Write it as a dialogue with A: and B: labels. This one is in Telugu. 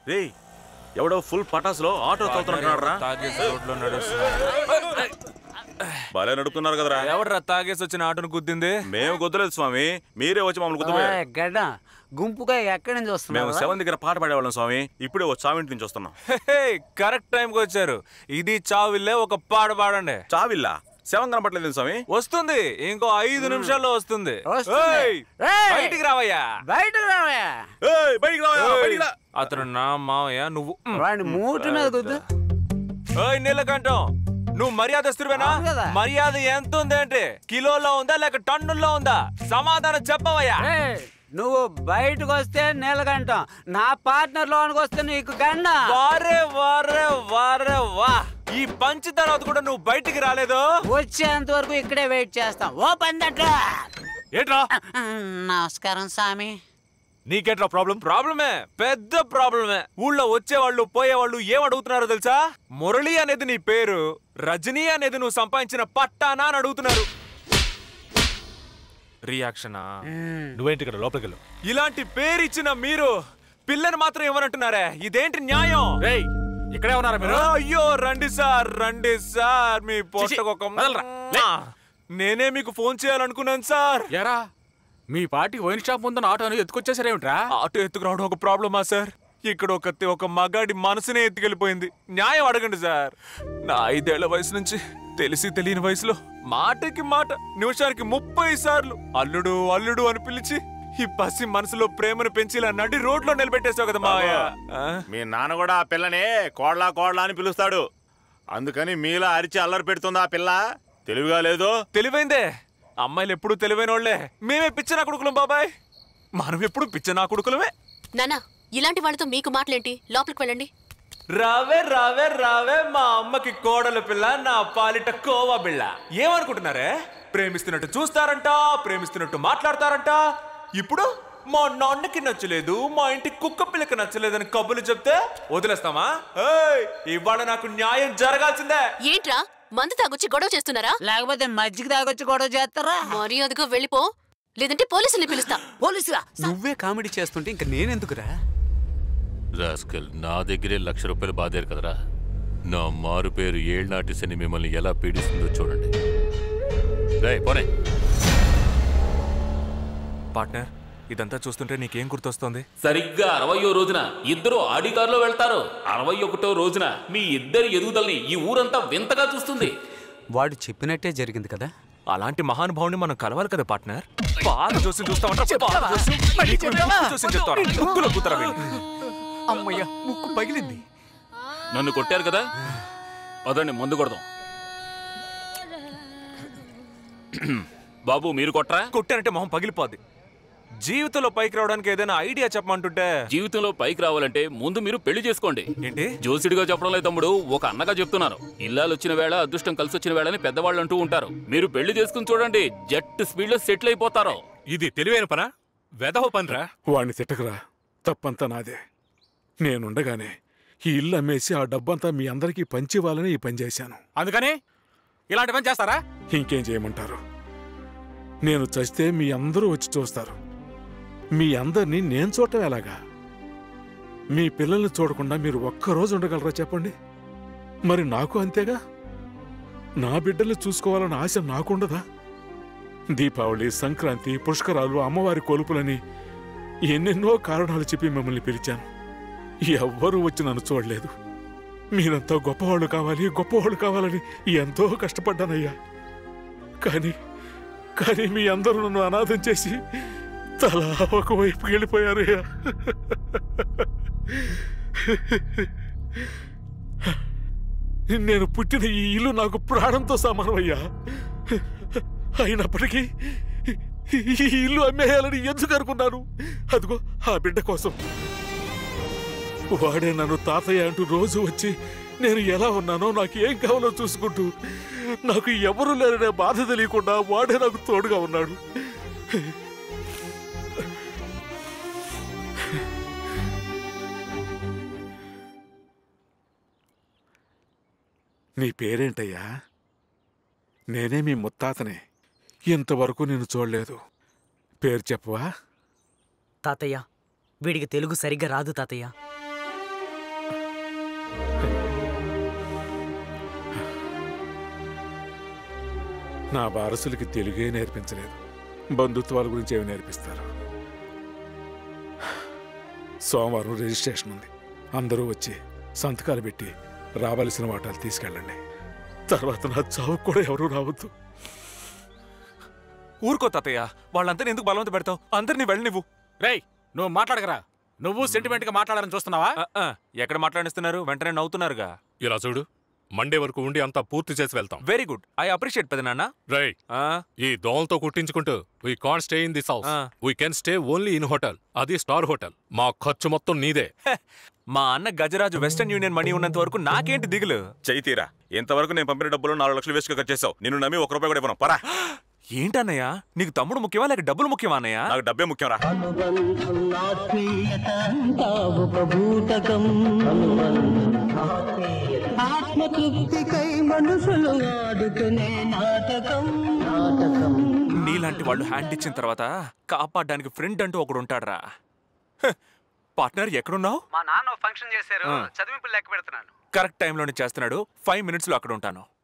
A: రే ఎవడో ఫుల్ పటాసులో ఆటో తోలుతున్నాడు రా
B: తాగేసి రోడ్లో నడుస్తున్నాడు
A: భలే నడుపుతున్నారు కదరా
B: ఎవడరా తాగేసి వచ్చిన ఆటోను గుద్దింది
A: మేము గుద్దలేదు స్వామి మీరే వచ్చి మమ్మల్ని గుద్దపోయారు
C: ఓయ్, గడ్డ గుంపుగా ఎక్కడి నుంచి
A: మేము
C: వస్తున్నావు
A: సెవెన్ దగ్గర పాట పాడేవాళ్ళం స్వామి ఇప్పుడే వచ్చి చావింటి నుంచి వస్తున్నాం
B: కరెక్ట్ టైంకి వచ్చారు ఇది చావిల్లే ఒక పాట పాడండి
A: చావిల్లా సెవెన్ కనపట్లేదు స్వామి
B: వస్తుంది ఇంకో ఐదు నిమిషాల్లో వస్తుంది
C: వస్తుంది.
B: ఏయ్,
C: ఏయ్!
B: బయటికి రావయ్యా
C: బయటకు రావయ్యా
A: ఏయ్, బయటికి రావయ్యా, బయటికి రా.
B: అతను నా మావయ్య నువ్వు మ్.
C: వాడిని మూటి మీద గుద్దు
B: ఓయ్ నీలకంఠం నువ్వు మర్యాదస్తుడివేనా
C: అవును కదా.
B: మర్యాద ఎంత ఉంది అంటే కిలోలో ఉందా లేక టన్నుల్లో ఉందా సమాధానం చెప్పవయ్యా
C: ఏయ్, నువ్వు బయటకు వస్తే నీలకంఠం నా పార్ట్నర్ లోనికి వస్తే నీకు గండ
B: వారే వారే వారే వా ఈ పంచి తర్వాత కూడా నువ్వు బయటికి రాలేదు
C: వచ్చేంత వరకు ఇక్కడే వెయిట్ చేస్తాం ఓ పందట
B: ఏంట్రా
C: నమస్కారం స్వామి
B: నీకేట్రా ప్రాబ్లం ప్రాబ్లమే పెద్ద ప్రాబ్లమే ఊళ్ళో వచ్చేవాళ్ళు పోయేవాళ్ళు ఏం అడుగుతున్నారో తెలుసా మురళి అనేది నీ పేరు రజనీ అనేది నువ్వు సంపాదించిన పట్టానా అని అడుగుతున్నారు రియాక్షనా
D: నువ్వేంటి ఇక్కడ లోపలికి వెళ్ళు
B: ఇలాంటి పేరు ఇచ్చిన మీరు పిల్లని మాత్రం ఇవ్వనంటున్నారే ఇదేంటి న్యాయం
D: రేయ్ ఇక్కడే ఉన్నారా మీరు
B: ఆ, అయ్యో రండి సార్ రండి సార్ మీ పొట్టకు ఒక
D: వదలరా, లే.
B: నేనే మీకు ఫోన్ చేయాలనుకున్నాను సార్
D: ఎరా మీ పార్టీ వైన్ షాప్ ముందున్న ఆటోని ఎత్తుకొచ్చేసారేమిట్రా
B: ఆటో ఎత్తుకురావడం ఒక ప్రాబ్లమా సార్ ఇక్కడ ఒక ఒక మగాడి మనసునే ఎత్తుకెళ్ళిపోయింది న్యాయం అడగండి సార్ నా ఐదేళ్ల వయసు నుంచి తెలిసి తెలియని వయసులో మాటకి మాట నిమిషానికి ముప్పై సార్లు అల్లుడు అల్లుడు అని పిలిచి ఈ పసి మనసులో ప్రేమను పెంచి ఇలా నడి రోడ్లో నిలబెట్టేసావు కదా మావయ్య ఆ?
E: మీ నాన్న కూడా ఆ పిల్లని కోడ్లా కోడ్లా అని పిలుస్తాడు అందుకని మీలా అరిచి అల్లరి పెడుతుంది ఆ పిల్ల తెలివిగా లేదు
B: తెలివైందే అమ్మాయిలు ఎప్పుడు తెలివైన వాళ్ళే మేమే పిచ్చనా కొడుకులం బాబాయ్ మనం ఎప్పుడు పిచ్చనా కొడుకులమే
F: నానా ఇలాంటి వాళ్ళతో మీకు మాటలేంటి లోపలికి వెళ్ళండి
B: రావే రావే రావే మా అమ్మకి కోడల పిల్ల నా పాలిట కోవా బిళ్ళ ఏమనుకుంటున్నారే ప్రేమిస్తున్నట్టు చూస్తారంట ప్రేమిస్తున్నట్టు మాట్లాడతారంట ఇప్పుడు మా నాన్నకి నచ్చలేదు మా ఇంటి కుక్క పిల్లకి నచ్చలేదని కబుర్లు చెప్తే వదిలేస్తామా ఏయ్, ఇవాళ నాకు న్యాయం జరగాల్సిందే
F: ఏంట్రా మందు తాగొచ్చి గొడవ చేస్తున్నారా
C: లేకపోతే మజ్జిగ తాగొచ్చి గొడవ చేస్తారా
F: మర్యాదగా వెళ్ళిపో లేదంటే పోలీసుల్ని పిలుస్తా
C: పోలీసులా
G: నువ్వే కామెడీ చేస్తుంటే ఇంకా నేనెందుకురా
H: రాస్కల్ నా దగ్గరే లక్ష రూపాయలు బాధారు కదరా నా మారు పేరు ఏళ్నాటి శని మిమ్మల్ని ఎలా పీడిస్తుందో చూడండి రే పోనే
B: పార్ట్నర్ ఇదంతా చూస్తుంటే నీకేం గుర్తొస్తుంది
I: సరిగ్గా అరవయో రోజున ఇద్దరు ఆడి కారులో వెళ్తారు అరవై ఒకటో రోజున మీ ఇద్దరి ఎదుగుదలని ఈ ఊరంతా వింతగా చూస్తుంది
G: వాడు చెప్పినట్టే జరిగింది కదా
B: అలాంటి మహానుభావుని మనం కలవాలి కదా పార్ట్నర్ పాత జోస్యం చూస్తామంటే పాత జోస్యం. నీకు ముక్కు జోస్యం చెప్తారా? ముక్కులో కూతురా వీళ్ళు.
G: అమ్మయ్య ముక్కు పగిలింది
I: నన్ను కొట్టారు కదా పదండి ముందు కొడదాం బాబు మీరు కొట్రా
B: కొట్టానంటే మొహం పగిలిపోద్ది జీవితంలో పైకి రావడానికి ఏదైనా ఐడియా చెప్పమంటుంటే
I: జీవితంలో పైకి రావాలంటే ముందు మీరు పెళ్లి చేసుకోండి
B: ఏంటి
I: జోసిడిగా చెప్పడం లేదు తమ్ముడు ఒక అన్నగా చెప్తున్నాను ఇల్లాలు వచ్చిన వేళ అదృష్టం కలిసి వచ్చిన వేళ అని పెద్దవాళ్ళు అంటూ ఉంటారు మీరు పెళ్లి చేసుకుని చూడండి జట్ స్పీడ్ లో సెటిల్ అయిపోతారు
D: ఇది తెలివైన పనా వెదవ పనిరా
J: వాణ్ణి తిట్టకరా తప్పంతా నాదే నేనుండగానే ఈ ఇల్లు అమ్మేసి ఆ డబ్బంతా మీ అందరికీ పంచివ్వాలని ఈ పని చేశాను
D: అందుకని ఇలాంటి పని చేస్తారా
J: ఇంకేం చేయమంటారు నేను చస్తే మీ అందరూ వచ్చి చూస్తారు మీ అందరినీ నేను చూడటం ఎలాగా మీ పిల్లల్ని చూడకుండా మీరు ఒక్కరోజు ఉండగలరా చెప్పండి మరి నాకు అంతేగా నా బిడ్డల్ని చూసుకోవాలన్న ఆశ నాకుండదా దీపావళి సంక్రాంతి పుష్కరాలు అమ్మవారి కొలుపులని ఎన్నెన్నో కారణాలు చెప్పి మిమ్మల్ని పిలిచాను ఎవ్వరూ వచ్చి నన్ను చూడలేదు మీరంతా గొప్పవాళ్ళు కావాలి గొప్పవాళ్ళు కావాలని ఎంతో కష్టపడ్డానయ్యా కానీ కానీ మీ అందరూ నన్ను అనాథం చేసి తలా ఒకవైపు వెళ్ళిపోయారయ్యా నేను పుట్టిన ఈ ఇల్లు నాకు ప్రాణంతో సమానమయ్యా అయినప్పటికీ ఈ ఇల్లు అమ్మేయాలని ఎందుకు అనుకున్నాను అదిగో ఆ బిడ్డ కోసం వాడే నన్ను తాతయ్య అంటూ రోజు వచ్చి నేను ఎలా ఉన్నానో నాకు ఏం కావాలో చూసుకుంటూ నాకు ఎవరు లేరనే బాధ తెలియకుండా వాడే నాకు తోడుగా ఉన్నాడు నీ పేరేంటయ్యా నేనే మీ ముత్తాతనే ఇంతవరకు నేను చూడలేదు పేరు చెప్పవా
K: తాతయ్య వీడికి తెలుగు సరిగ్గా రాదు తాతయ్య
J: నా వారసులకి తెలుగే నేర్పించలేదు బంధుత్వాల గురించి ఏమి నేర్పిస్తారు సోమవారం రిజిస్ట్రేషన్ ఉంది అందరూ వచ్చి సంతకాలు పెట్టి రావాల్సిన వాటాలు తీసుకెళ్ళండి తర్వాత నా చావు కూడా ఎవరూ రావద్దు
B: ఊరుకో తాతయ్య వాళ్ళంతా ఎందుకు బలవంత పెడతావు అందరినీ వెళ్ళి నువ్వు
D: రేయ్ నువ్వు మాట్లాడగరా నువ్వు సెంటిమెంట్ గా మాట్లాడాలని చూస్తున్నావా
B: ఎక్కడ మాట్లాడిస్తున్నారు వెంటనే నవ్వుతున్నారుగా
K: ఇలా చూడు మండే వరకు ఉండి అంతా పూర్తి చేసి వెళ్తాం
B: వెరీ గుడ్ ఐ అప్రిషియేట్ పెదనాన్న
K: రై ఈ దోమలతో కుట్టించుకుంటూ we can't stay in this house we can stay only in hotel అది స్టార్ హోటల్ మా ఖర్చు మొత్తం నీదే
B: మా అన్న గజరాజు వెస్టర్న్ యూనియన్ మనీ ఉన్నంత వరకు నాకేంటి దిగులు
A: చైతీరా ఇంతవరకు నేను పంపిన డబ్బులు నాలుగు లక్షలు వేస్ట్ ఖర్చు చేసావు నిన్ను నమ్మి ఒక రూపాయి కూడా ఇవ్వను పరా
B: ఏంటన్నయ్య నీకు తమ్ముడు ముఖ్యమా లేక డబ్బులు ముఖ్యమా అన్నయ్య
A: నాకు డబ్బే ముఖ్యం రా
L: ఆత్మతృప్తికై మనుషులు ఆడుకునే నాటకం నాటకం
B: నీలాంటి వాళ్ళు హ్యాండ్ ఇచ్చిన తర్వాత కాపాడడానికి ఫ్రెండ్ అంటూ ఒకడు ఉంటాడ్రా పార్ట్నర్ ఎక్కడున్నావు
C: మా నాన్న ఫంక్షన్ చేశారు
B: ఆ.
C: చదివింపులు లెక్క పెడుతున్నాను
B: కరెక్ట్ టైంలోనే చేస్తున్నాడు ఫైవ్ మినిట్స్లో అక్కడ ఉంటాను